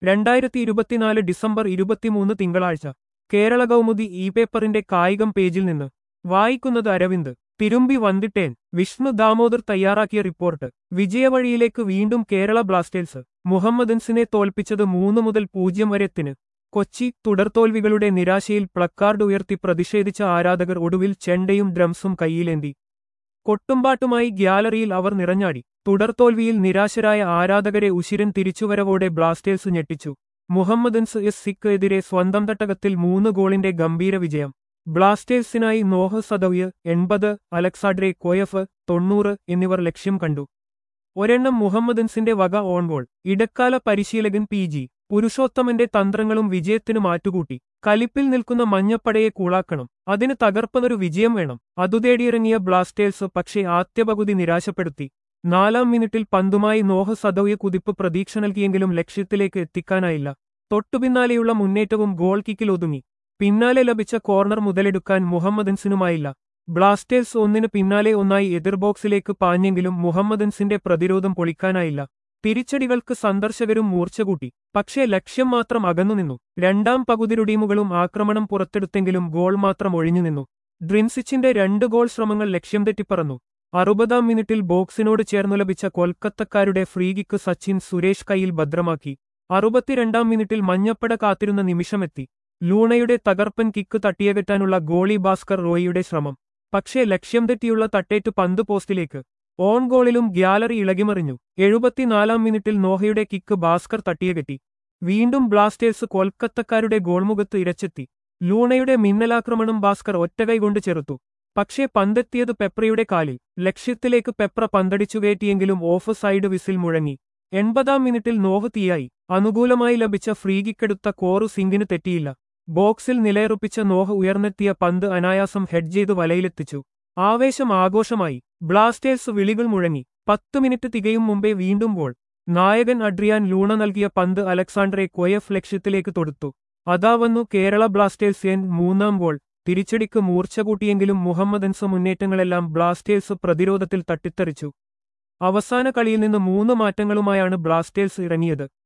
രണ്ടായിരത്തി ഇരുപത്തിനാല് ഡിസംബർ ഇരുപത്തിമൂന്ന് തിങ്കളാഴ്ച കേരള കൗമുദി ഇ പേപ്പറിന്റെ കായികം പേജിൽ നിന്ന് വായിക്കുന്നത് അരവിന്ദ് തിരുമ്പി വന്നിട്ടേൻ വിഷ്ണു ദാമോദർ തയ്യാറാക്കിയ റിപ്പോർട്ട് വിജയവഴിയിലേക്ക് വീണ്ടും കേരള ബ്ലാസ്റ്റേഴ്സ് മുഹമ്മദൻസിനെ തോൽപ്പിച്ചത് മൂന്ന് മുതൽ പൂജ്യം വരെത്തിന് കൊച്ചി തുടർതോൽവികളുടെ നിരാശയിൽ പ്ലക്കാർഡ് ഉയർത്തി പ്രതിഷേധിച്ച ആരാധകർ ഒടുവിൽ ചെണ്ടയും ഡ്രംസും കൈയിലേന്തി കൊട്ടുംപാട്ടുമായി ഗ്യാലറിയിൽ അവർ നിറഞ്ഞാടി തുടർതോൽവിയിൽ നിരാശരായ ആരാധകരെ ഉശിരൻ തിരിച്ചുവരവോടെ ബ്ലാസ്റ്റേഴ്സ് ഞെട്ടിച്ചു മുഹമ്മദൻസ് എസ് സിക്ക് എതിരെ സ്വന്തം തട്ടകത്തിൽ മൂന്ന് ഗോളിന്റെ ഗംഭീര വിജയം ബ്ലാസ്റ്റേഴ്സിനായി നോഹ സദവ്യ് എൺപത് അലക്സാഡ്രെ കോയഫ് തൊണ്ണൂറ് എന്നിവർ ലക്ഷ്യം കണ്ടു ഒരെണ്ണം മുഹമ്മദൻസിന്റെ വക ഓൺ ഗോൾ ഇടക്കാല പരിശീലകൻ പി ജി പുരുഷോത്തമന്റെ തന്ത്രങ്ങളും വിജയത്തിനു മാറ്റുകൂട്ടി കലിപ്പിൽ നിൽക്കുന്ന മഞ്ഞപ്പടയെ കൂളാക്കണം അതിന് തകർപ്പനൊരു വിജയം വേണം അതുതേടിയിറങ്ങിയ ബ്ലാസ്റ്റേഴ്സ് പക്ഷേ ആദ്യ പകുതി നിരാശപ്പെടുത്തി നാലാം മിനിറ്റിൽ പന്തുമായി നോഹ സദവ്യ കുതിപ്പ് പ്രതീക്ഷ നൽകിയെങ്കിലും ലക്ഷ്യത്തിലേക്ക് എത്തിക്കാനായില്ല തൊട്ടുപിന്നാലെയുള്ള മുന്നേറ്റവും ഗോൾ കിക്കിൽ ഒതുങ്ങി പിന്നാലെ ലഭിച്ച കോർണർ മുതലെടുക്കാൻ മുഹമ്മദൻസിനുമായില്ല ബ്ലാസ്റ്റേഴ്സ് ഒന്നിന് പിന്നാലെ ഒന്നായി എതിർ ബോക്സിലേക്ക് പാഞ്ഞെങ്കിലും മുഹമ്മദൻസിന്റെ പ്രതിരോധം പൊളിക്കാനായില്ല തിരിച്ചടികൾക്ക് സന്ദർശകരും മൂർച്ചകൂട്ടി പക്ഷേ ലക്ഷ്യം മാത്രം അകന്നുനിന്നു രണ്ടാം പകുതി രുടീമുകളും ആക്രമണം പുറത്തെടുത്തെങ്കിലും ഗോൾ മാത്രം ഒഴിഞ്ഞുനിന്നു ഡ്രിൻസിച്ചിന്റെ രണ്ട് ഗോൾ ശ്രമങ്ങൾ ലക്ഷ്യം തെറ്റിപ്പറന്നു അറുപതാം മിനിറ്റിൽ ബോക്സിനോട് ചേർന്നു ലഭിച്ച കൊൽക്കത്തക്കാരുടെ ഫ്രീകിക്ക് സച്ചിൻ സുരേഷ് കൈയിൽ ഭദ്രമാക്കി അറുപത്തിരണ്ടാം മിനിറ്റിൽ മഞ്ഞപ്പട കാത്തിരുന്ന നിമിഷമെത്തി ലൂണയുടെ തകർപ്പൻ കിക്ക് തട്ടിയകറ്റാനുള്ള ഗോളി ഭാസ്കർ റോയിയുടെ ശ്രമം പക്ഷേ ലക്ഷ്യം തെറ്റിയുള്ള തട്ടേറ്റ് പന്ത് പോസ്റ്റിലേക്ക് ഓൺ ഗോളിലും ഗ്യാലറി ഇളകിമറിഞ്ഞു എഴുപത്തിനാലാം മിനിറ്റിൽ നോഹയുടെ കിക്ക് ഭാസ്കർ തട്ടിയകറ്റി വീണ്ടും ബ്ലാസ്റ്റേഴ്സ് കൊൽക്കത്തക്കാരുടെ ഗോൾമുഖത്ത് ഇരച്ചെത്തി ലൂണയുടെ മിന്നലാക്രമണം ഭാസ്കർ ഒറ്റകൈകൊണ്ട് ചെറുത്തു പക്ഷേ പന്തെത്തിയത് പെപ്രയുടെ കാലിൽ ലക്ഷ്യത്തിലേക്ക് പെപ്ര പന്തടിച്ചു കയറ്റിയെങ്കിലും ഓഫ് സൈഡ് വിസിൽ മുഴങ്ങി എൺപതാം മിനിറ്റിൽ നോഹ് തീയായി അനുകൂലമായി ലഭിച്ച ഫ്രീകിക്കെടുത്ത കോറു സിംഗിന് തെറ്റിയില്ല ബോക്സിൽ നിലയുറപ്പിച്ച നോഹ് ഉയർന്നെത്തിയ പന്ത് അനായാസം ഹെഡ് ചെയ്ത് വലയിലെത്തിച്ചു ആവേശം ആഘോഷമായി ബ്ലാസ്റ്റേഴ്സ് വിളികൾ മുഴങ്ങി പത്ത് മിനിറ്റ് തികയും മുമ്പേ വീണ്ടും ഗോൾ നായകൻ അഡ്രിയാൻ ലൂണ നൽകിയ പന്ത് അലക്സാണ്ടറെ കൊയഫ് ലക്ഷ്യത്തിലേക്ക് തൊടുത്തു അതാവന്നു കേരള ബ്ലാസ്റ്റേഴ്സ് എൻ മൂന്നാം ഗോൾ തിരിച്ചടിക്ക് മൂർച്ച കൂട്ടിയെങ്കിലും മുഹമ്മദൻസ് മുന്നേറ്റങ്ങളെല്ലാം ബ്ലാസ്റ്റേഴ്സ് പ്രതിരോധത്തിൽ തട്ടിത്തെറിച്ചു അവസാന കളിയിൽ നിന്ന് മൂന്ന് മാറ്റങ്ങളുമായാണ് ബ്ലാസ്റ്റേഴ്സ് ഇറങ്ങിയത്